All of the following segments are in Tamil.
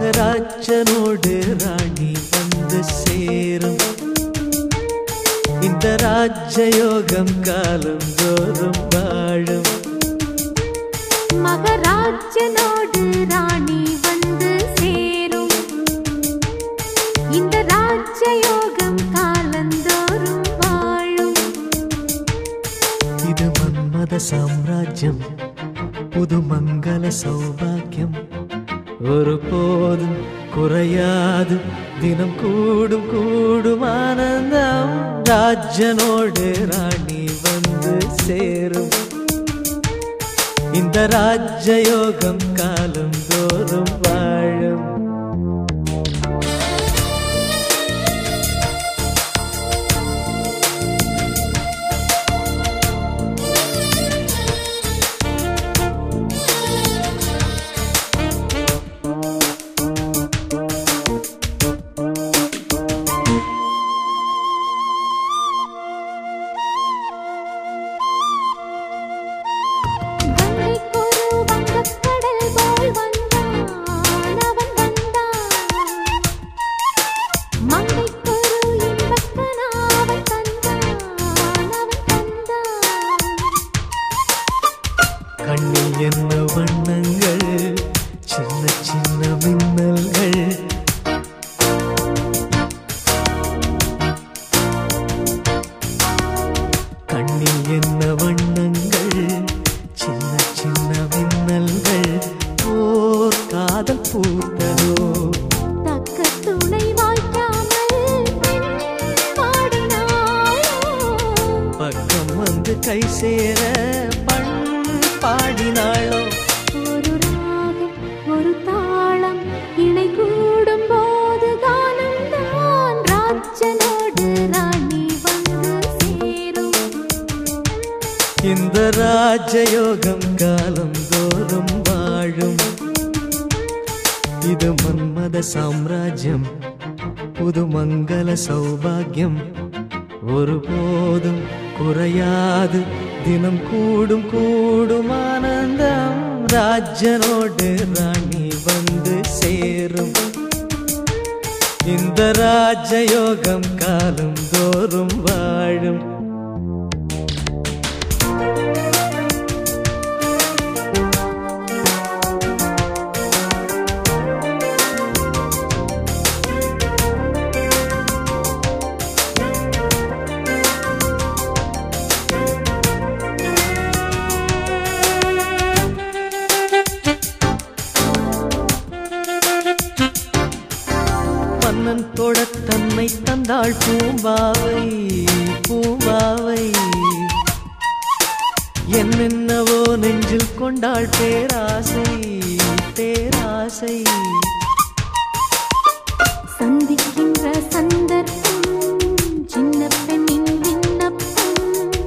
மகராஜனோடு ராணி வந்து சேரும் இந்த ராஜயோகம் காலம் தோறும் வாழும் மகராஜனோடு ராணி வந்து சேரும் இந்த ராஜயோகம் காலந்தோறும் வாழும் இது மன்மத சாம்ராஜ்யம் புது மங்கள சௌபாக்கியம் ஒருபோதும் குறையாது தினம் கூடும் கூடும் ஆனந்தம் ராஜனோடு ராணி வந்து சேரும் இந்த ராஜயோகம் காலம் தோறும் வாழும் கங்கைக்கொரு வங்கக்கடல் போல் வந்தான் அவன் வந்தான் மங்கைக்கொரு இன்பக்கனா அவன் தந்தான் அவன் தந்தான் கண்ணில் என்ன வண்ணங்கள் சின்ன சின்ன மின்னல்கள் கண்ணில் என்ன வண்ணங்கள் சின்ன சின்ன மின்னல்கள் ஓர் காதல் பூத்ததோ தக்க துணை வாய்க்காமல் பெண் பாடினாயோ பக்கம் வந்து கை சேர பண் பாடினாளோ ஒரு ராகம் ஒரு தாளம் இணை கூடும் போது கானம்தான் ராஜனோடு ராணி வந்து சேரும் இந்த ராஜயோகம் காலம் தோறும் வாழும் இது மன்மத சாம்ராஜ்யம் புது மங்கள சௌபாகியம் ஒருபோதும் குறையாது தினம் கூடும் கூடும் ஆனந்தம் ராஜனோடு ராணி வந்து சேரும் இந்த ராஜயோகம் காலம் தோறும் வாழும் மன்னன் தொட தன்னை தந்தாள் பூம்பாவை பூம்பாவை என்னென்னவோ நெஞ்சில் கொண்டாள் பேராசை பேராசை சந்திக்கின்ற சந்தர்ப்பம் சின்ன பெண்ணின் விண்ணப்பம்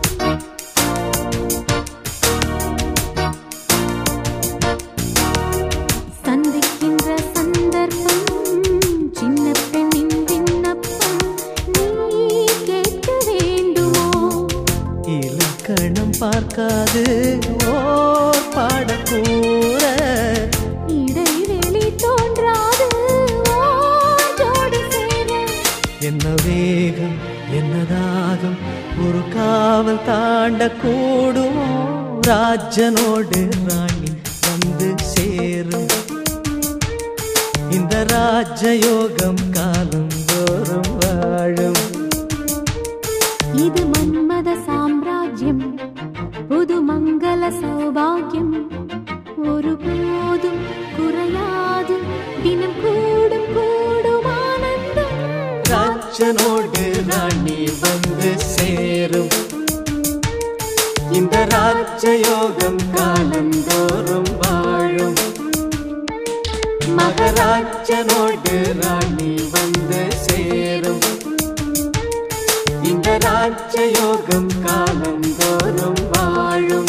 சந்திக்கின்ற சந்தர்ப்பம் சின்ன பெண்ணின் விண்ணப்பம் நீ கேட்க வேண்டுமோ இலக்கணம் பார்க்காது ஓர் பாடக்கூற இடைவெளி தோன்றாது ஓடோடி சேர என்ன வேகம் என்ன தாகம் ஒரு காவல் தாண்ட கூடுமோ ராஜனோடு ராணி வந்து சேரும் இந்த ராஜயோகம் காலம் தோறும் வாழும் இது மன்மத சாம்ராஜ்யம் புது மங்கள சௌபாகியம் ஒருபோதும் குறையாது தினம் கூடும் கூடும் ஆனந்தம் ராஜனோடு ராணி வந்து சேரும் இந்த ராஜயோகம் காலந்தோறும் வாழும் மகராஜனோடு ராணி வந்து சேரும் இந்த ராஜயோகம் காலந்தோறும் வாழும்